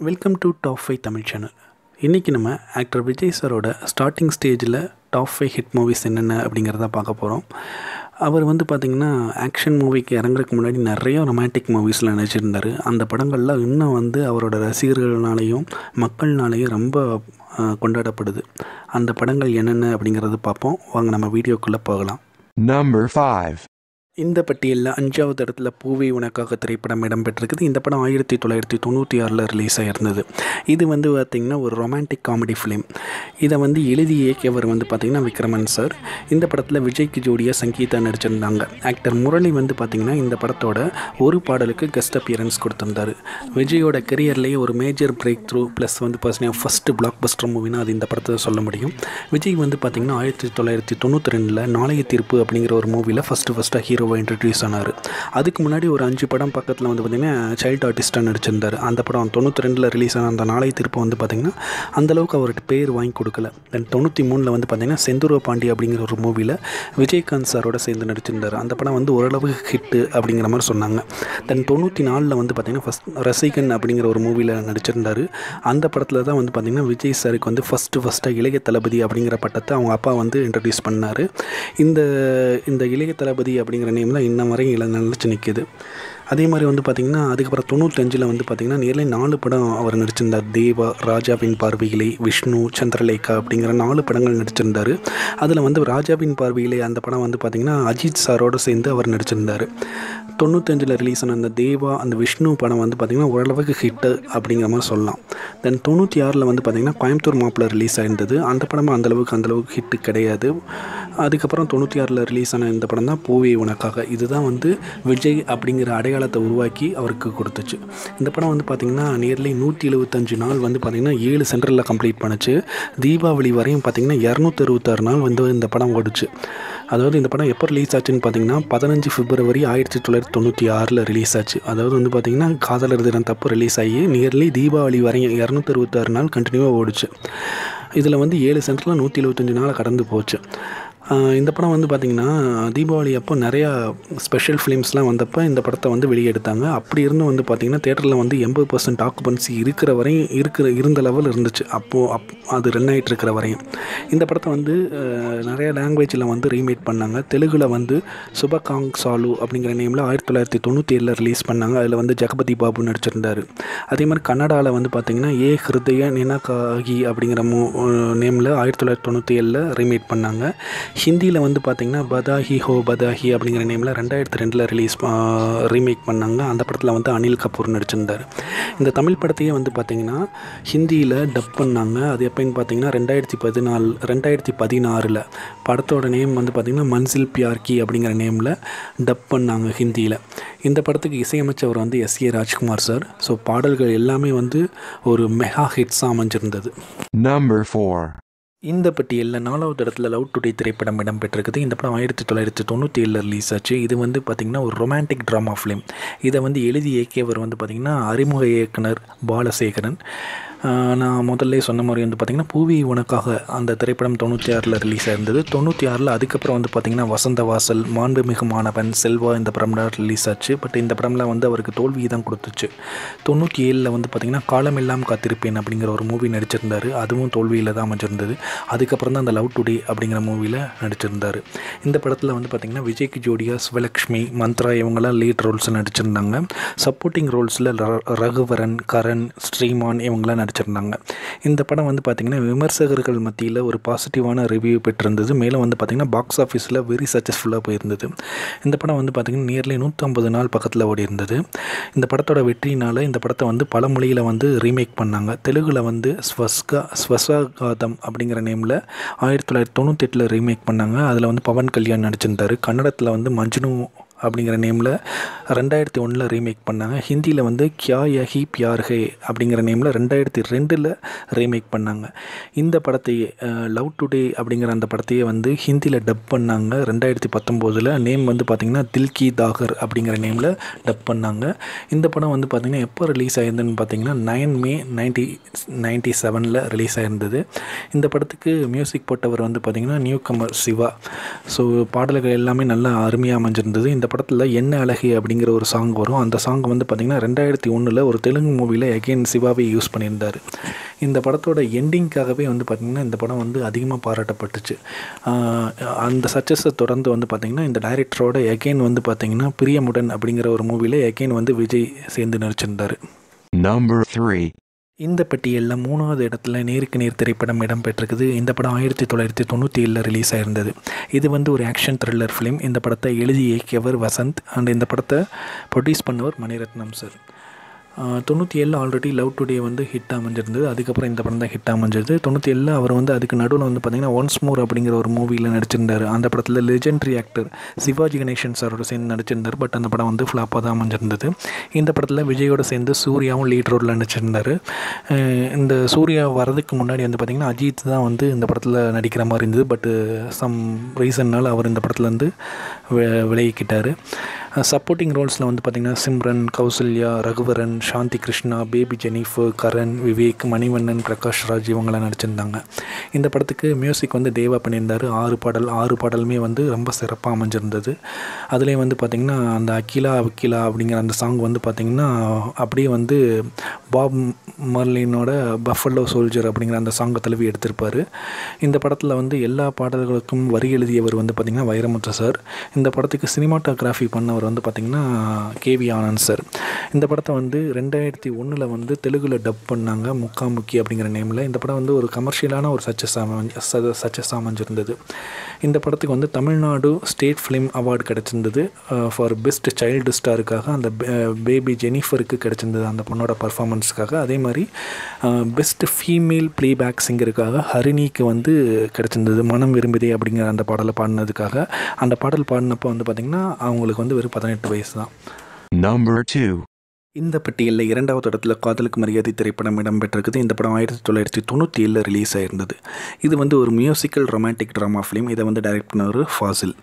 Welcome to top five Tamil channel இன்றைக்கி நம்ம actor Vijay சாரோட ஸ்டார்டிங் ஸ்டேஜில் டாப் ஃபைவ் ஹிட் மூவிஸ் என்னென்ன அப்படிங்கிறத பார்க்க போகிறோம் அவர் வந்து பார்த்திங்கன்னா ஆக்ஷன் மூவிக்கு இறங்குறதுக்கு முன்னாடி நிறைய ரொமான்டிக் மூவிஸில் நடிச்சிருந்தார் அந்த படங்கள்லாம் இன்னும் வந்து அவரோட ரசிகர்கள்னாலையும் மக்கள்னாலையும் ரொம்ப அஹ், கொண்டாடப்படுது அந்த படங்கள் என்னென்ன அப்படிங்கிறது பார்ப்போம் வாங்க நம்ம வீடியோக்குள்ளே போகலாம் Number 5. இந்த பட்டியலில் அஞ்சாவது இடத்துல பூவே உனக்காக திரைப்படம் இடம்பெற்றிருக்குது இந்த படம் ஆயிரத்தி தொள்ளாயிரத்தி தொண்ணூற்றி ஆறில் ரிலீஸ் ஆகிருந்தது இது வந்து பார்த்திங்கன்னா ஒரு ரொமான்டிக் காமெடி ஃபிலிம் இதை வந்து எழுதி இயக்கியவர் வந்து பார்த்திங்கன்னா விக்ரமன் சார் இந்த படத்தில் விஜய்க்கு ஜோடியாக சங்கீதா நடிச்சிருந்தாங்க ஆக்டர் முரளி வந்து பார்த்திங்கன்னா இந்த படத்தோட ஒரு பாடலுக்கு கெஸ்ட் அப்பியரன்ஸ் கொடுத்திருந்தாரு விஜயோட கெரியர்லேயே ஒரு மேஜர் பிரேக் த்ரூ ப்ளஸ் வந்து பார்த்தீங்கன்னா ஃபஸ்ட்டு பிளாக் பஸ்டர் மூவினா அது இந்த படத்தை சொல்ல முடியும் விஜய் வந்து பார்த்திங்கன்னா ஆயிரத்தி தொள்ளாயிரத்தி தொண்ணூற்றி ரெண்டில் நாளைய தீர்ப்பு அப்படிங்கிற ஒரு மூவியில் ஃபஸ்ட்டு ஃபஸ்ட்டாக ஹீரோவாக இன்ட்ரடியூஸ் ஆனார் அதுக்கு முன்னாடி ஒரு அஞ்சு படம் பக்கத்தில் வந்து பார்த்திங்கன்னா சைல்டு ஆர்டிஸ்ட்டாக நடிச்சிருந்தார் அந்த படம் தொண்ணூற்றி ரெண்டில் ரிலீஸ் ஆன அந்த நாளைய தீர்ப்பு வந்து பார்த்திங்கன்னா அந்தளவுக்கு அவர்கிட்ட பேர் வாங்கி கொடுக்கல தென் தொண்ணூற்றி மூணில் வந்து பார்த்திங்கன்னா செந்தூர பாண்டி அப்படிங்கிற ஒரு மூவியில் விஜயகாந்த் சாரோட சேர்ந்து நடிச்சிருந்தார் அந்த படம் வந்து ஓரளவு ஹிட்டு அப்படிங்கிற மாதிரி சொன்னாங்க தென் தொண்ணூற்றி நாலில் வந்து பார்த்திங்கன்னா ஃபஸ்ட் ரசிகன் அப்படிங்கிற ஒரு மூவியில் நடிச்சிருந்தார் அந்த படத்தில் தான் வந்து பார்த்திங்கன்னா விஜய் சாருக்கு வந்து ஃபஸ்ட்டு ஃபஸ்ட்டாக இளைய தளபதி அப்படிங்கிற பட்டத்தை அவங்க அப்பா வந்து இன்ட்ரடியூஸ் பண்ணார் இந்த இந்த இளைய தளபதி அப்படிங்கிற நேம் தான் இன்ன வரையும் இள நிலச்சி நிற்கிது அதே மாதிரி வந்து பார்த்திங்கன்னா அதுக்கப்புறம் தொண்ணூத்தஞ்சில் வந்து பார்த்திங்கன்னா நேரில் நாலு படம் அவர் நடிச்சிருந்தார் தேவா ராஜாவின் பார்வையிலே விஷ்ணு சந்திரலேகா அப்படிங்கிற நாலு படங்கள் நடிச்சிருந்தார் அதில் வந்து ராஜாவின் பார்வையிலே அந்த படம் வந்து பார்த்திங்கன்னா அஜித் சாரோடு சேர்ந்து அவர் நடிச்சிருந்தார் தொண்ணூத்தஞ்சில் ரிலீஸ் ஆன அந்த தேவா அந்த விஷ்ணு படம் வந்து பார்த்திங்கன்னா ஓரளவுக்கு ஹிட்டு அப்படிங்கிற மாதிரி சொல்லலாம் தென் தொண்ணூற்றி ஆறில் வந்து பார்த்திங்கன்னா கோயம்புத்தூர் மாப்பிள்ள ரிலீஸ் ஆயிருந்தது அந்த படமும் அந்தளவுக்கு அந்தளவுக்கு ஹிட்டு கிடையாது அதுக்கப்புறம் தொண்ணூற்றி ஆறில் ரிலீஸ் ஆன இந்த படம் தான் பூவே உனக்காக இதுதான் வந்து விஜய் அப்படிங்கிற அடையாளத்தை உருவாக்கி அவருக்கு கொடுத்துச்சு இந்த படம் வந்து பார்த்திங்கன்னா நியர்லி நூற்றி எழுபத்தஞ்சு நாள் வந்து பார்த்திங்கன்னா ஏழு சென்டரில் கம்ப்ளீட் பண்ணுச்சு தீபாவளி வரையும் பார்த்திங்கன்னா இரநூத்தி அறுபத்தாறு நாள் வந்து இந்த படம் ஓடுச்சு அதாவது இந்த படம் எப்போ ரிலீஸ் ஆச்சுன்னு பார்த்தீங்கன்னா பதினஞ்சு பிப்ரவரி ஆயிரத்தி தொள்ளாயிரத்தி தொண்ணூற்றி ஆறில் ரிலீஸ் ஆச்சு அதாவது வந்து பார்த்திங்கன்னா காதலர் தினம் தப்பு ரிலீஸ் ஆகி நியர்லி தீபாவளி வரையும் இரநூத்தி அறுபத்தாறு நாள் கண்டினியூவாக ஓடுச்சு இதில் வந்து ஏழு சென்டரில் நூற்றி எழுபத்தஞ்சு நாள் கடந்து போச்சு ஆஹ் இந்த படம் வந்து பார்த்திங்கன்னா தீபாவளி அப்போ நிறையா ஸ்பெஷல் ஃபிலிம்ஸ்லாம் வந்தப்போ இந்த படத்தை வந்து வெளியெடுத்தாங்க அப்படி இருந்தும் வந்து பார்த்திங்கன்னா தேட்டரில் வந்து எண்பது பர்சன்ட் ஆக்குபன்சி இருக்கிற வரையும் இருக்கிற இருந்த லெவல் இருந்துச்சு அப்போது அப் அது ரன் ஆகிட்டு இருக்கிற வரையும் இந்த படத்தை வந்து ஆஹ் நிறைய லாங்குவேஜில் வந்து ரீமேக் பண்ணாங்க தெலுங்கில் வந்து சுபகாங் சாலு அப்படிங்கிற நேமில் ஆயிரத்தி தொள்ளாயிரத்தி தொண்ணூற்றி ஏழில் ரிலீஸ் பண்ணாங்க அதில் வந்து ஜெகபதி பாபு நடிச்சிருந்தார் அதே மாதிரி கன்னடாவில் வந்து பார்த்திங்கன்னா ஏ ஹிருதய நினகாகி அப்படிங்கிற மூ நேமில் ஆயிரத்தி தொள்ளாயிரத்தி தொண்ணூற்றி ஏழில் ரீமேக் பண்ணாங்க ஹிந்தியில் வந்து பார்த்திங்கன்னா பதாஹி ஹோ பதாஹி அப்படிங்கிற நேமில் ரெண்டாயிரத்தி ரெண்டில் ரிலீஸ் ரீமேக் பண்ணாங்க அந்த படத்தில் வந்து அனில் கபூர் நடிச்சிருந்தார் இந்த தமிழ் படத்தையே வந்து பார்த்திங்கன்னா ஹிந்தியில் டப் பண்ணாங்க அது எப்போன்னு பார்த்தீங்கன்னா ரெண்டாயிரத்தி பதினாலு ரெண்டாயிரத்தி பதினாறில் படத்தோட நேம் வந்து பார்த்திங்கன்னா மன்சில் பியார்கி அப்படிங்கிற நேமில் டப் பண்ணாங்க ஹிந்தியில் இந்த படத்துக்கு இசையமைச்சவர் வந்து S A Rajkumar sir so பாடல்கள் எல்லாமே வந்து ஒரு மெகா ஹிட்ஸாக அமைஞ்சிருந்தது Number 4. இந்த பட்டியலில் நாலாவது இடத்துல லவ் டுடே திரைப்படம் இடம்பெற்றிருக்குது இந்த படம் ஆயிரத்தி தொள்ளாயிரத்தி தொண்ணூற்றி ஏழில் ரிலீஸ் ஆச்சு இது வந்து பார்த்திங்கன்னா ஒரு ரொமான்டிக் ட்ராமா ஃபிலிம் இதை வந்து எழுதி இயக்கியவர் வந்து பார்த்திங்கன்னா அறிமுக இயக்குனர் பாலசேகரன் ஆஹ் நான் முதல்ல சொன்ன மாதிரி வந்து பார்த்திங்கன்னா பூவி உனக்காக அந்த திரைப்படம் தொண்ணூற்றி ஆறில் ரிலீஸ் ஆயிருந்தது தொண்ணூற்றி ஆறில் அதுக்கப்புறம் வந்து பார்த்திங்கன்னா வசந்த வாசல் மாண்புமிகு மாணவன் செல்வா இந்த படம்லாம் ரிலீஸ் ஆச்சு பட் இந்த படம்லாம் வந்து அவருக்கு தோல்வி தான் கொடுத்துச்சு தொண்ணூற்றி ஏழில் வந்து பார்த்திங்கன்னா காலமெல்லாம் காத்திருப்பேன் அப்படிங்கிற ஒரு மூவி நடிச்சிருந்தார் அதுவும் தோல்வியில் தான் அமைஞ்சிருந்தது அதுக்கப்புறம் தான் அந்த லவ் டுடே அப்படிங்கிற மூவியில் நடிச்சிருந்தார் இந்த படத்தில் வந்து பார்த்திங்கன்னா விஜய்க்கு ஜோடியா சிவலக்ஷ்மி மந்த்ரா இவங்கெல்லாம் லீட் ரோல்ஸ் நடிச்சிருந்தாங்க சப்போர்ட்டிங் ரோல்ஸில் ரகுவரன் கரண் ஸ்ரீமான் இவங்கெல்லாம் நடிச்சிருந்தாங்க இந்த படம் வந்து பார்த்திங்கன்னா விமர்சகர்கள் மத்தியில் ஒரு பாசிட்டிவான ரிவ்யூ பெற்றிருந்தது மேலும் வந்து பார்த்திங்கன்னா பாக்ஸ் ஆஃபீஸில் வெரி சக்ஸஸ்ஃபுல்லாக போயிருந்தது இந்த படம் வந்து பார்த்திங்கன்னா நியர்லி நூற்றம்பது நாள் பக்கத்தில் ஓடி இருந்தது இந்த படத்தோட வெற்றியினால் இந்த படத்தை வந்து பல மொழியில் வந்து ரீமேக் பண்ணாங்க தெலுங்கில் வந்து ஸ்வஸ்கா ஸ்வசாகாதம் அப்படிங்கிற நேமில் ஆயிரத்தி தொள்ளாயிரத்தி தொண்ணூத்தெட்டில் ரீமேக் பண்ணாங்க அதில் வந்து பவன் கல்யாண் நடிச்சிருந்தார் கன்னடத்தில் வந்து மஜ்னு அப்படிங்கிற நேமில் ரெண்டாயிரத்தி ஒன்றில் ரீமேக் பண்ணாங்க ஹிந்தியில் வந்து கியா யஹி பியார் ஹே அப்படிங்கிற நேமில் ரெண்டாயிரத்தி ரெண்டில் ரீமேக் பண்ணாங்க இந்த படத்தையே லவ் டுடே அப்படிங்கிற அந்த படத்தையே வந்து ஹிந்தியில் டப் பண்ணாங்க ரெண்டாயிரத்தி பத்தொம்போதில் நேம் வந்து பார்த்திங்கன்னா தில்கி தாகர் அப்படிங்கிற நேமில் டப் பண்ணாங்க இந்த படம் வந்து பார்த்திங்கன்னா எப்போ ரிலீஸ் ஆயிருந்ததுன்னு பார்த்தீங்கன்னா நைன் மே நைன்டி நைன்டி செவனில் ரிலீஸ் ஆயிருந்தது இந்த படத்துக்கு மியூசிக் போட்டவர் வந்து பார்த்திங்கன்னா நியூ கமர் சிவா ஸோ பாடல்கள் எல்லாமே நல்லா அருமையாக அமைஞ்சிருந்தது இந்த படத்தில் என்ன அழகி அப்படிங்கிற ஒரு சாங் வரும் அந்த சாங் வந்து பார்த்திங்கன்னா ரெண்டாயிரத்தி ஒன்றில் ஒரு தெலுங்கு மூவியில் எகெயின் சிவாவே யூஸ் பண்ணியிருந்தார் இந்த படத்தோட எண்டிங்காகவே வந்து பார்த்திங்கன்னா இந்த படம் வந்து அதிகமாக பாராட்டப்பட்டுச்சு ஆஹ் அந்த சக்ஸஸை தொடர்ந்து வந்து பார்த்திங்கன்னா இந்த டைரக்டரோட எகெயின் வந்து பார்த்திங்கன்னா பிரியமுடன் அப்படிங்கிற ஒரு மூவியில் எகெயின் வந்து விஜய் சேர்ந்து நடிச்சிருந்தார் Number 3. இந்த பட்டியலில் மூணாவது இடத்துல நேருக்கு நேர் திரைப்படம் இடம்பெற்றிருக்குது இந்த படம் ஆயிரத்தி தொள்ளாயிரத்தி தொண்ணூற்றி ஏழில் ரிலீஸ் ஆயிருந்தது இது வந்து ஒரு ஆக்ஷன் த்ரில்லர் ஃபிலிம் இந்த படத்தை எழுதி இயக்கியவர் வசந்த் அண்ட் இந்த படத்தை ப்ரொடியூஸ் பண்ணவர் மணிரத்னம் சார் தொண்ணூற்றி ஏழில் ஆல்ரெடி லவ் டுடே வந்து ஹிட் அமைஞ்சிருந்தது அதுக்கப்புறம் இந்த படம் தான் ஹிட் அமைஞ்சிருது தொண்ணூற்றி ஏழில் அவர் வந்து அதுக்கு நடுவில் வந்து பார்த்திங்கன்னா ஒன்ஸ் மோர் அப்படிங்கிற ஒரு மூவியில் நடிச்சிருந்தார் அந்த படத்தில் லெஜெண்டரி ஆக்டர் சிவாஜி கணேசன் சாரோட சேர்ந்து நடிச்சிருந்தார் பட் அந்த படம் வந்து ஃப்ளாப்பாக தான் அமைஞ்சிருந்தது இந்த படத்தில் விஜயோட சேர்ந்து சூர்யாவும் லீட் ரோலில் நடிச்சிருந்தார் அஹ் இந்த சூர்யா வரதுக்கு முன்னாடி வந்து பார்த்திங்கன்னா அஜித் தான் வந்து இந்த படத்தில் நடிக்கிற மாதிரி இருந்தது பட்டு சம் ரீசன்னால் அவர் இந்த படத்தில் வந்து வி- விலகிக்கிட்டார் சப்போர்ட்டிங் ரோல்ஸில் வந்து பார்த்திங்கன்னா சிம்ரன் கௌசல்யா ரகுவரன் சாந்தி கிருஷ்ணா பேபி ஜெனிஃபர் கரண் விவேக் மணிவண்ணன் பிரகாஷ் ராஜ் இவங்கெல்லாம் நடிச்சிருந்தாங்க இந்த படத்துக்கு மியூசிக் வந்து தேவா பண்ணியிருந்தார் ஆறு பாடல் ஆறு பாடலுமே வந்து ரொம்ப சிறப்பாக அமைஞ்சிருந்தது அதுலேயும் வந்து பார்த்திங்கன்னா அந்த அகிலா வக்கீலா அப்படிங்கிற அந்த சாங் வந்து பார்த்திங்கன்னா அப்படியே வந்து பாப் மர்லினோட பஃபலோ சோல்ஜர் அப்படிங்கிற அந்த சாங்கை தழுவி எடுத்திருப்பார் இந்த படத்தில் வந்து எல்லா பாடல்களுக்கும் வரி எழுதியவர் வந்து பார்த்திங்கன்னா வைரமுத்து சார் இந்த படத்துக்கு சினிமாட்டோகிராஃபி பண்ணவர் வந்து பார்த்திங்கன்னா கேவி ஆனந்த் சார் இந்த படத்தை வந்து ரெண்டாயிரத்தி ஒன்றில் வந்து தெலுங்கில் டப் பண்ணாங்க முக்காமுக்கி அப்படிங்கிற நேமில் இந்த படம் வந்து ஒரு கமர்ஷியலான ஒரு சச்சஸ் அமைஞ்சு சச்சஸ் அமைஞ்சிருந்தது இந்த படத்துக்கு வந்து தமிழ்நாடு ஸ்டேட் ஃபிலிம் அவார்டு கிடச்சிருந்தது ஃபார் பெஸ்ட் சைல்டு ஸ்டாருக்காக அந்த பேபி ஜெனிஃபருக்கு கிடச்சிருந்தது அந்த பொண்ணோட பர்ஃபார்மன்ஸ்க்காக அதே மாதிரி பெஸ்ட் ஃபீமேல் ப்ளேபேக் சிங்கருக்காக ஹரிணிக்கு வந்து கிடச்சிருந்தது மனம் விரும்பிதே அப்படிங்கிற அந்த பாடலை பாடினதுக்காக அந்த பாடல் பாடினப்போ வந்து பார்த்திங்கன்னா அவங்களுக்கு வந்து வெறும் பதினெட்டு வயசு தான் Number 2. இந்த பட்டியலில் இரண்டாவது இடத்துல காதலுக்கு மரியாதை திரைப்படம் இடம்பெற்றிருக்குது இந்த படம் ஆயிரத்தி தொள்ளாயிரத்தி தொண்ணூற்றி ஏழில் ரிலீஸ் ஆயிருந்தது இது வந்து ஒரு மியூசிக்கல் ரொமான்டிக் ட்ராமா ஃபிலிம் இதை வந்து டைரக்ட் பண்ணவர் ஃபாசில்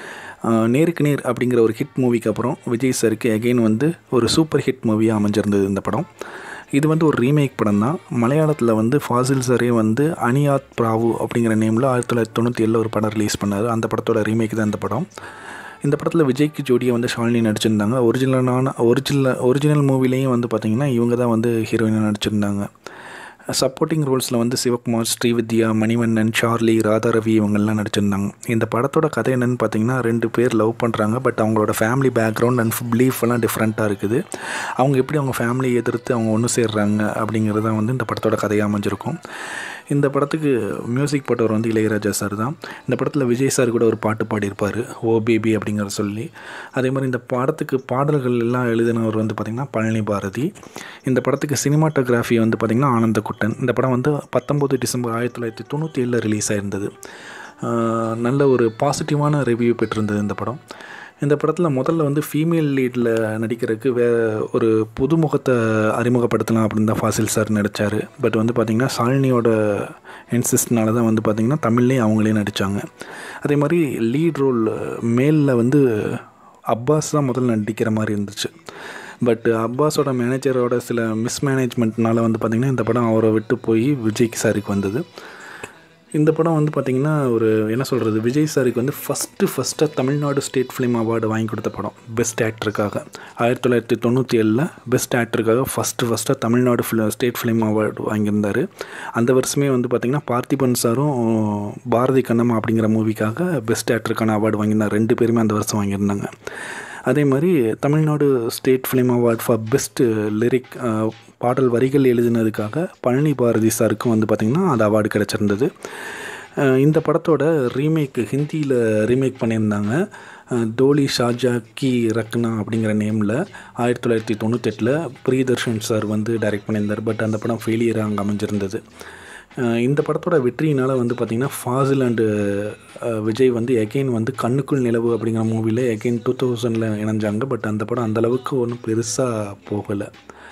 ஆஹ் நேருக்கு நேர் அப்படிங்கிற ஒரு ஹிட் மூவிக்கு அப்புறம் விஜய் சாருக்கு அகெயின் வந்து ஒரு சூப்பர் ஹிட் மூவியாக அமைஞ்சிருந்தது இந்த படம் இது வந்து ஒரு ரீமேக் படம் தான் மலையாளத்தில் வந்து ஃபாசில் சாரே வந்து அனியாத் பிராவு அப்படிங்கிற நேமில் ஆயிரத்தி தொள்ளாயிரத்தி தொண்ணூற்றி ஏழில் ஒரு படம் ரிலீஸ் பண்ணார் அந்த படத்தோட ரீமேக் தான் இந்த படம் இந்த படத்தில் விஜய்க்கு ஜோடியை வந்து ஷாலினி நடிச்சிருந்தாங்க ஒரிஜினலான ஒரிஜினல் ஒரிஜினல் மூவிலையும் வந்து பார்த்திங்கன்னா இவங்க தான் வந்து ஹீரோயினாக நடிச்சிருந்தாங்க சப்போர்ட்டிங் ரோல்ஸில் வந்து சிவகுமார் ஸ்ரீவித்யா மணிவண்ணன் சார்லி ராதாரவி இவங்கெல்லாம் நடிச்சிருந்தாங்க இந்த படத்தோட கதை என்னன்னு பார்த்தீங்கன்னா ரெண்டு பேர் லவ் பண்ணுறாங்க பட் அவங்களோட ஃபேமிலி பேக்ரவுண்ட் அண்ட் பிலீஃப் எல்லாம் டிஃப்ரெண்ட்டாக இருக்குது அவங்க எப்படி அவங்க ஃபேமிலியை எதிர்த்து அவங்க ஒன்று சேர்றாங்க அப்படிங்கிறது தான் வந்து இந்த படத்தோட கதையாக அமைஞ்சிருக்கும் இந்த படத்துக்கு மியூசிக் போட்டவர் வந்து இளையராஜா சார் தான் இந்த படத்தில் விஜய் சார் கூட ஒரு பாட்டு பாடியிருப்பார் ஓ பேபி அப்படிங்கிற சொல்லி அதே மாதிரி இந்த படத்துக்கு பாடல்கள் எல்லாம் எழுதினவர் வந்து பார்த்திங்கன்னா பழனி பாரதி இந்த படத்துக்கு சினிமாட்டோகிராஃபி வந்து பார்த்திங்கன்னா ஆனந்த குட்டன் இந்த படம் வந்து பத்தொம்போது டிசம்பர் ஆயிரத்தி தொள்ளாயிரத்தி தொண்ணூற்றி ஏழில் ரிலீஸ் ஆயிருந்தது ஆஹ் நல்ல ஒரு பாசிட்டிவான ரிவ்யூ பெற்றிருந்தது இந்த படம் இந்த படத்தில் முதல்ல வந்து ஃபீமேல் லீடில் நடிக்கிறதுக்கு வே ஒரு புதுமுகத்தை அறிமுகப்படுத்தலாம் அப்படின்னு தான் ஃபாசில் சார் நடித்தார் பட் வந்து பார்த்திங்கன்னா சாலினியோட இன்சிஸ்ட்னால தான் வந்து பார்த்திங்கன்னா தமிழ்லேயும் அவங்களே நடித்தாங்க அதே மாதிரி லீட் ரோல் மேலில் வந்து அப்பாஸ் தான் முதல்ல நடிக்கிற மாதிரி இருந்துச்சு பட் அப்பாஸோட மேனேஜரோட சில மிஸ்மேனேஜ்மெண்ட்னால வந்து பார்த்திங்கன்னா இந்த படம் அவரை விட்டு போய் விஜய்க்கு சாருக்கு வந்தது இந்த படம் வந்து பார்த்திங்கன்னா ஒரு என்ன சொல்கிறது விஜய் சாருக்கு வந்து ஃபஸ்ட்டு ஃபஸ்ட்டாக தமிழ்நாடு ஸ்டேட் ஃபிலிம் அவார்டு வாங்கி கொடுத்த படம் பெஸ்ட் ஆக்டருக்காக ஆயிரத்தி தொள்ளாயிரத்தி தொண்ணூற்றி ஏழில் பெஸ்ட் ஆக்டருக்காக ஃபஸ்ட்டு ஃபஸ்ட்டாக தமிழ்நாடு ஃபில ஸ்டேட் ஃபிலிம் அவார்டு வாங்கியிருந்தார் அந்த வருஷமே வந்து பார்த்திங்கன்னா பார்த்திபன் சாரும் பாரதி கண்ணம்மா அப்படிங்கிற மூவிக்காக பெஸ்ட் ஆக்டருக்கான அவார்டு வாங்கியிருந்தார் ரெண்டு பேருமே அந்த வருஷம் வாங்கியிருந்தாங்க அதே மாதிரி Tamil Nadu state film award for best lyric பாடல் வரிகள் எழுதினதுக்காக பழனி பாரதி சாருக்கும் வந்து பார்த்திங்கன்னா அந்த அவார்டு கிடச்சிருந்தது அஹ் இந்த படத்தோட ரீமேக் ஹிந்தியில் ரீமேக் பண்ணியிருந்தாங்க அஹ் தோலி ஷாஜா கி ரக்னா அப்படிங்கிற நேமில் ஆயிரத்தி தொள்ளாயிரத்தி தொண்ணூத்தெட்டில் பிரியதர்ஷன் சார் வந்து டைரக்ட் பண்ணியிருந்தார் பட் அந்த படம் ஃபெயிலியராக அங்கே அமைஞ்சிருந்தது அஹ் இந்த படத்தோட வெற்றியினால் வந்து பார்த்திங்கன்னா ஃபாசில் அண்டு விஜய் வந்து எகெயின் வந்து கண்ணுக்குள் நிலவு அப்படிங்கிற மூவியில் எகெயின் டூ தௌசண்டில் இணைஞ்சாங்க பட் அந்த படம் அந்தளவுக்கு ஒன்றும் பெருசாக போகலை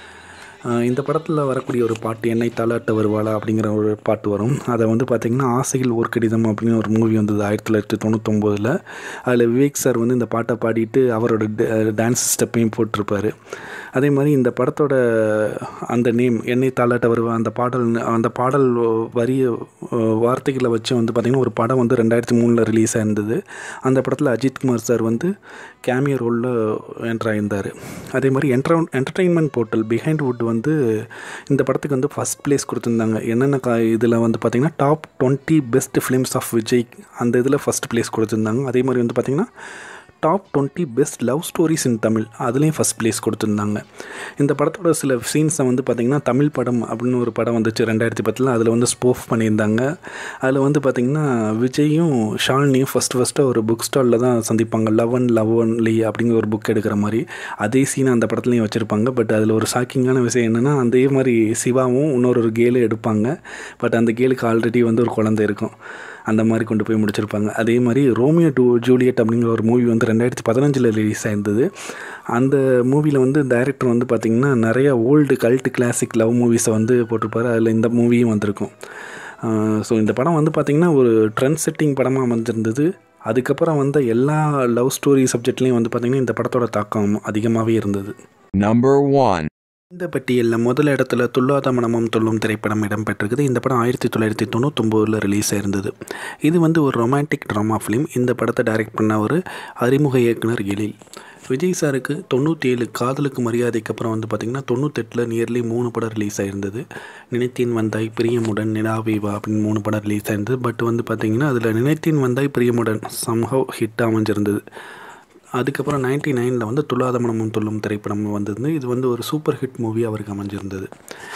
அஹ் இந்த படத்தில் வரக்கூடிய ஒரு பாட்டு என்னை தாளாட்ட வருவாளா அப்படிங்கிற ஒரு பாட்டு வரும் அதை வந்து பார்த்திங்கன்னா ஆசையில் ஒரு கடிதம் அப்படின்னு ஒரு மூவி வந்தது ஆயிரத்தி தொள்ளாயிரத்தி தொண்ணூத்தொம்போதில் அதில் விவேக் சார் வந்து இந்த பாட்டை பாடிட்டு அவரோட டான்ஸ் ஸ்டெப்பையும் போட்டிருப்பாரு அதே மாதிரி இந்த படத்தோட அந்த நேம் என்னை தாளாட்ட வருவா அந்த பாடல் அந்த பாடல் வரிய வார்த்தைகளை வச்சு வந்து பார்த்திங்கன்னா ஒரு படம் வந்து ரெண்டாயிரத்தி மூணில் ரிலீஸ் ஆயிருந்தது அந்த படத்தில் அஜித்குமார் சார் வந்து கேமியோ ரோலில் என்ட்ராயிருந்தார் அதே மாதிரி என்ட்ர என்டர்டெயின்மெண்ட் போர்ட்டல் பிஹைண்ட் வுட் வந்து இந்த படத்துக்கு வந்து ஃபஸ்ட் ப்ளேஸ் கொடுத்துருந்தாங்க என்னென்ன கா இதில் வந்து பார்த்திங்கன்னா top twenty best films of Vijay அந்த இதில் ஃபஸ்ட் ப்ளேஸ் கொடுத்துருந்தாங்க அதே மாதிரி வந்து பார்த்திங்கன்னா top twenty best love stories in Tamil அதுலேயும் ஃபஸ்ட் ப்ளேஸ் கொடுத்துருந்தாங்க இந்த படத்தோட சில சீன்ஸை வந்து பார்த்திங்கன்னா தமிழ் படம் அப்படின்னு ஒரு படம் வந்துச்சு ரெண்டாயிரத்தி பத்தில் அதில் வந்து ஸ்போஃப் பண்ணியிருந்தாங்க அதில் வந்து பார்த்திங்கன்னா விஜயும் ஷாலினியும் ஃபஸ்ட்டு ஃபஸ்ட்டு ஒரு புக் ஸ்டாலில் தான் சந்திப்பாங்க லவ் அண்ட் லவ் ஒன்லி அப்படிங்கிற ஒரு புக் எடுக்கிற மாதிரி அதே சீனை அந்த படத்துலையும் வச்சுருப்பாங்க பட் அதில் ஒரு ஷாக்கிங்கான விஷயம் என்னென்னா அதே மாதிரி சிவாவும் இன்னொரு ஒரு கேலு எடுப்பாங்க பட் அந்த கேலுக்கு ஆல்ரெடி வந்து ஒரு குழந்தை இருக்கும் அந்த மாதிரி கொண்டு போய் முடிச்சிருப்பாங்க அதே மாதிரி ரோமியோ டூ ஜூலியட் அப்படிங்கிற ஒரு மூவி வந்து ரெண்டாயிரத்தி பதினஞ்சில் ரிலீஸ் ஆயிருந்தது அந்த மூவியில் வந்து டைரக்டர் வந்து பார்த்திங்கன்னா நிறைய ஓல்டு கல்ட் கிளாசிக் லவ் மூவிஸை வந்து போட்டிருப்பாரு அதில் இந்த மூவியும் வந்திருக்கும் ஸோ இந்த படம் வந்து பார்த்திங்கன்னா ஒரு ட்ரெண்ட் செட்டிங் படமாக அமைஞ்சிருந்தது அதுக்கப்புறம் வந்த எல்லா லவ் ஸ்டோரி சப்ஜெக்ட்லேயும் வந்து பார்த்திங்கன்னா இந்த படத்தோட தாக்கம் அதிகமாகவே இருந்தது Number 1. இந்த பட்டியலில் முதல் இடத்துல துல்லாத மனமும் துள்ளும் திரைப்படம் இடம்பெற்றிருக்குது இந்த படம் ஆயிரத்தி தொள்ளாயிரத்தி தொண்ணூத்தொம்போதில் ரிலீஸ் ஆயிருந்தது இது வந்து ஒரு ரொமான்டிக் ட்ராமா ஃபிலிம் இந்த படத்தை டைரக்ட் பண்ண ஒரு அறிமுக இயக்குனர் எழில் விஜய் சாருக்கு தொண்ணூற்றி ஏழு காதலுக்கு மரியாதைக்கு அப்புறம் வந்து பார்த்திங்கன்னா தொண்ணூத்தெட்டில் நியர்லி மூணு படம் ரிலீஸ் ஆயிருந்தது நினைத்தேன் வந்தாய் பிரியமுடன் நிலாவேவா அப்படின்னு மூணு படம் ரிலீஸ் ஆயிருந்தது பட் வந்து பார்த்திங்கன்னா அதில் நினைத்தேன் வந்தாய் பிரியமுடன் சம்ஹவ் ஹிட் அமைஞ்சிருந்தது அதுக்கப்புறம் நைன்டி நைனில் வந்து துல்லாத மனமும் துள்ளும் திரைப்படம் வந்தது இது வந்து ஒரு சூப்பர் ஹிட் மூவி அவருக்கு அமைஞ்சிருந்தது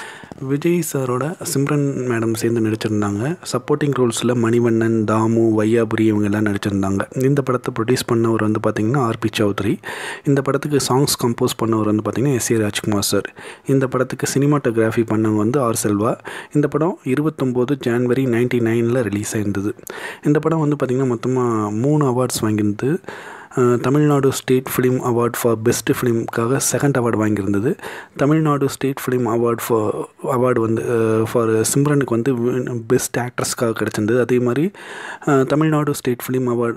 விஜய் சாரோட சிம்ரன் மேடம் சேர்ந்து நடிச்சிருந்தாங்க சப்போர்ட்டிங் ரோல்ஸில் மணிவண்ணன் தாமு வையாபுரி இவங்க எல்லாம் நடிச்சிருந்தாங்க இந்த படத்தை ப்ரொடியூஸ் பண்ணவர் வந்து பார்த்திங்கன்னா ஆர்பி சௌத்ரி இந்த படத்துக்கு சாங்ஸ் கம்போஸ் பண்ணவர் வந்து பார்த்திங்கன்னா எஸ் ஏ ராஜ்குமார் சார் இந்த படத்துக்கு சினிமாட்டோகிராஃபி பண்ணவங்க வந்து ஆர் செல்வா இந்த படம் இருபத்தொம்போது ஜான்வரி நைன்டி நைனில் ரிலீஸ் ஆயிருந்தது இந்த படம் வந்து பார்த்திங்கன்னா மொத்தமாக மூணு அவார்ட்ஸ் வாங்கியிருந்தது அஹ், Tamil Nadu state film award for best ஃபிலிம்க்காக செகண்ட் அவார்டு வாங்கியிருந்தது Tamil Nadu state film award for award வந்து ஃபார் சிம்ரனுக்கு வந்து பெஸ்ட் ஆக்ட்ரஸ்க்காக கிடச்சிருந்தது அதே மாதிரி அஹ், Tamil Nadu state film award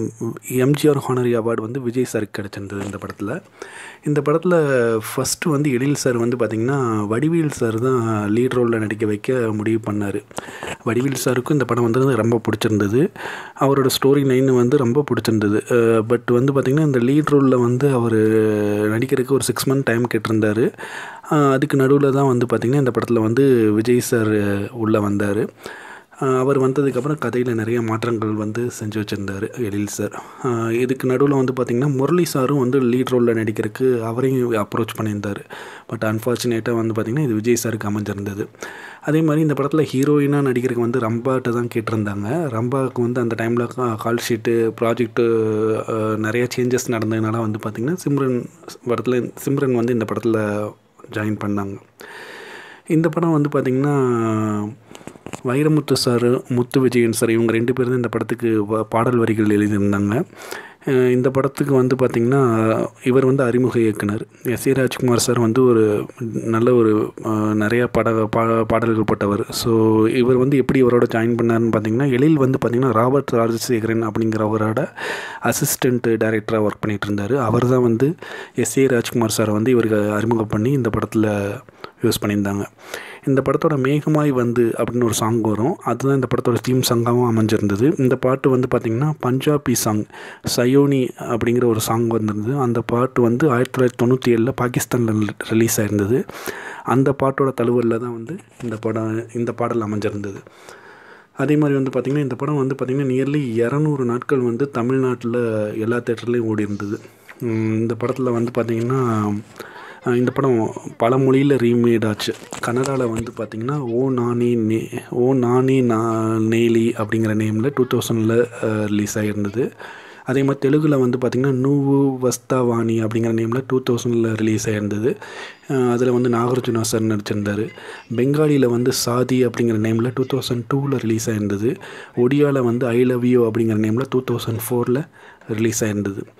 MGR honorary award வந்து விஜய் சாருக்கு கிடச்சிருந்தது இந்த படத்தில் இந்த படத்தில் ஃபஸ்ட்டு வந்து எழில் சார் வந்து பார்த்திங்கன்னா வடிவேல் சார் தான் லீட் ரோலில் நடிக்க வைக்க முடிவு பண்ணார் வடிவேல் சாருக்கும் இந்த படம் வந்து ரொம்ப பிடிச்சிருந்தது அவரோட ஸ்டோரி லைன் வந்து ரொம்ப பிடிச்சிருந்தது பட் வந்து பார்த்திங்கன்னா இந்த லீட் ரோலில் வந்து அவர் நடிக்கிறதுக்கு ஒரு சிக்ஸ் மந்த் டைம் கேட்டிருந்தாரு அஹ் அதுக்கு நடுவில் தான் வந்து பார்த்திங்கன்னா இந்த படத்தில் வந்து விஜய் சார் உள்ளே வந்தார் ஆஹ் அவர் வந்ததுக்கப்புறம் கதையில் நிறைய மாற்றங்கள் வந்து செஞ்சு வச்சுருந்தார் எழில் சார் ஆஹ் இதுக்கு நடுவில் வந்து பார்த்திங்கன்னா முரளி சாரும் வந்து லீட் ரோலில் நடிக்கிறதுக்கு அவரையும் அப்ரோச் பண்ணியிருந்தார் பட் அன்ஃபார்ச்சுனேட்டாக வந்து பார்த்திங்கன்னா இது விஜய் சாருக்கு அமைஞ்சிருந்தது அதே மாதிரி இந்த படத்தில் ஹீரோயினாக நடிக்கிறதுக்கு வந்து ரம்பாட்ட தான் கேட்டிருந்தாங்க ரம்பாவுக்கு வந்து அந்த டைமில் கால் ஷீட்டு ப்ராஜெக்ட்டு நிறைய சேஞ்சஸ் நடந்ததுனால வந்து பார்த்திங்கன்னா சிம்ரன் படத்தில் சிம்ரன் வந்து இந்த படத்தில் ஜாயின் பண்ணாங்க இந்த படம் வந்து பார்த்திங்கன்னா வைரமுத்து சார் முத்து விஜயன் சார் இவங்க ரெண்டு பேரும் தான் இந்த படத்துக்கு வ- பாடல் வரிகள் எழுதியிருந்தாங்க அஹ் இந்த படத்துக்கு வந்து பார்த்திங்கன்னா இவர் வந்து அறிமுக இயக்குனர் எஸ் ஏ ராஜ்குமார் சார் வந்து ஒரு நல்ல ஒரு அஹ், நிறைய பட பா பாடல்கள் போட்டவர் ஸோ இவர் வந்து எப்படி இவரோட ஜாயின் பண்ணாருன்னு பார்த்தீங்கன்னா எழில் வந்து பார்த்திங்கன்னா ராபர்ட் ராஜசேகரன் அப்படிங்கிறவரோட அசிஸ்டண்ட் டைரக்டராக ஒர்க் பண்ணிகிட்டு இருந்தார் அவர் தான் வந்து எஸ் ஏ ராஜ்குமார் சாரை வந்து இவருக்கு அறிமுகம் பண்ணி இந்த படத்தில் யூஸ் பண்ணியிருந்தாங்க இந்த படத்தோட மேகமாய் வந்து அப்படின்னு ஒரு சாங் வரும் அதுதான் இந்த படத்தோட தீம் சாங்காகவும் அமைஞ்சிருந்தது இந்த பாட்டு வந்து பார்த்திங்கன்னா பஞ்சாபி சாங் சயோனி அப்படிங்கிற ஒரு சாங் வந்திருந்தது அந்த பாட்டு வந்து ஆயிரத்தி தொள்ளாயிரத்தி தொண்ணூற்றி ஏழில் பாகிஸ்தானில் ரிலீஸ் ஆயிருந்தது அந்த பாட்டோட தழுவலில் தான் வந்து இந்த படம் இந்த பாடல் அமைஞ்சிருந்தது அதே மாதிரி வந்து பார்த்திங்கன்னா இந்த படம் வந்து பார்த்திங்கன்னா நியர்லி இரநூறு நாட்கள் வந்து தமிழ்நாட்டில் எல்லா தேட்டர்லேயும் ஓடி இருந்தது உம் இந்த படத்தில் வந்து பார்த்திங்கன்னா அஹ் இந்த படம் பல மொழியில் ரீமேட் ஆச்சு கன்னடாவில் வந்து பார்த்திங்கன்னா ஓ நானி நே ஓ நானி நா நேலி அப்படிங்கிற நேமில் டூ தௌசண்டில் ரிலீஸ் ஆகியிருந்தது அதே மாதிரி தெலுங்கில் வந்து பார்த்திங்கன்னா நூவு வஸ்தாவாணி அப்படிங்கிற நேமில் டூ தௌசண்டில் ரிலீஸ் ஆகியிருந்தது அதில் வந்து நாகார்ஜுனா சார் நடிச்சிருந்தார் பெங்காலியில் வந்து சாதி அப்படிங்கிற நேமில் டூ தௌசண்ட் டூவில் ரிலீஸ் ஆயிருந்தது ஒடியாவில் வந்து ஐ லவ் யூ அப்படிங்கிற நேமில் டூ தௌசண்ட் ஃபோரில் ரிலீஸ் ஆயிருந்தது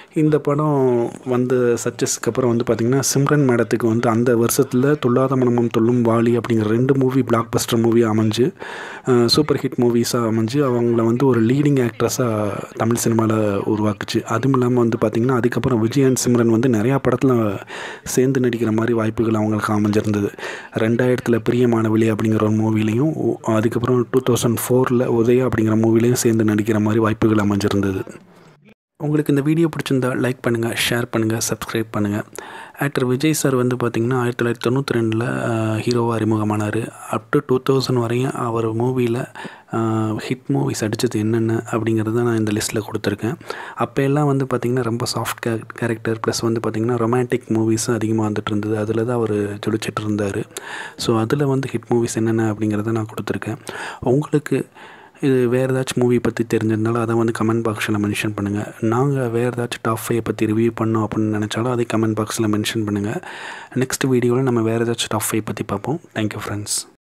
இந்த படம் வந்து சக்ஸஸ்க்கு அப்புறம் வந்து பார்த்திங்கன்னா சிம்ரன் மேடத்துக்கு வந்து அந்த வருஷத்தில் துல்லாத மனமும் துள்ளும் வாலி அப்படிங்கிற ரெண்டு மூவி பிளாக் பஸ்டர் மூவி அமைஞ்சு சூப்பர் ஹிட் மூவிஸாக அமைஞ்சு அவங்கள வந்து ஒரு லீடிங் ஆக்ட்ரஸாக தமிழ் சினிமாவில் உருவாக்குச்சு அதுவும் இல்லாமல் வந்து பார்த்திங்கன்னா அதுக்கப்புறம் விஜய் அண்ட் சிம்ரன் வந்து நிறையா படத்தில் சேர்ந்து நடிக்கிற மாதிரி வாய்ப்புகள் அவங்களுக்கு அமைஞ்சிருந்தது ரெண்டாயிரத்தில் பிரியமானவழி அப்படிங்கிற ஒரு மூவிலையும் அதுக்கப்புறம் டூ தௌசண்ட் ஃபோரில் உதயா அப்படிங்கிற மூவிலையும் சேர்ந்து நடிக்கிற மாதிரி வாய்ப்புகள் அமைஞ்சிருந்தது உங்களுக்கு இந்த வீடியோ பிடிச்சிருந்தா லைக் பண்ணுங்கள் ஷேர் பண்ணுங்கள் சப்ஸ்கிரைப் பண்ணுங்கள் ஆக்டர் விஜய் சார் வந்து பார்த்திங்கன்னா ஆயிரத்தி தொள்ளாயிரத்தி தொண்ணூற்றி ரெண்டில் ஹீரோவாக அறிமுகமானார் அப் டு டூ தௌசண்ட் வரையும் அவர் மூவியில் ஹிட் மூவிஸ் அடித்தது என்னென்ன அப்படிங்கிறத நான் இந்த லிஸ்ட்டில் கொடுத்துருக்கேன் அப்போ எல்லாம் வந்து பார்த்திங்கன்னா ரொம்ப சாஃப்ட் கே கேரக்டர் ப்ளஸ் வந்து பார்த்திங்கன்னா ரொமான்டிக் மூவிஸும் அதிகமாக வந்துட்டு இருந்தது அதில் தான் அவர் ஜொலிச்சிட்டு இருந்தார் ஸோ அதில் வந்து ஹிட் மூவிஸ் என்னென்ன அப்படிங்கிறத நான் கொடுத்துருக்கேன் உங்களுக்கு இது வேறு ஏதாச்சும் மூவி பற்றி தெரிஞ்சிருந்தாலும் அதை வந்து கமெண்ட் பாக்ஸில் மென்ஷன் பண்ணுங்கள் நாங்கள் வேறு ஏதாச்சும் டாப் ஃபைவ் பற்றி ரிவ்யூ பண்ணோம் அப்படின்னு நினச்சாலும் அதை கமெண்ட் பாக்ஸில் மென்ஷன் பண்ணுங்கள் நெக்ஸ்ட் வீடியோவில் நம்ம வேறு ஏதாச்சும் டாப் ஃபைவ் பற்றி பார்ப்போம் தேங்க்யூ ஃப்ரெண்ட்ஸ்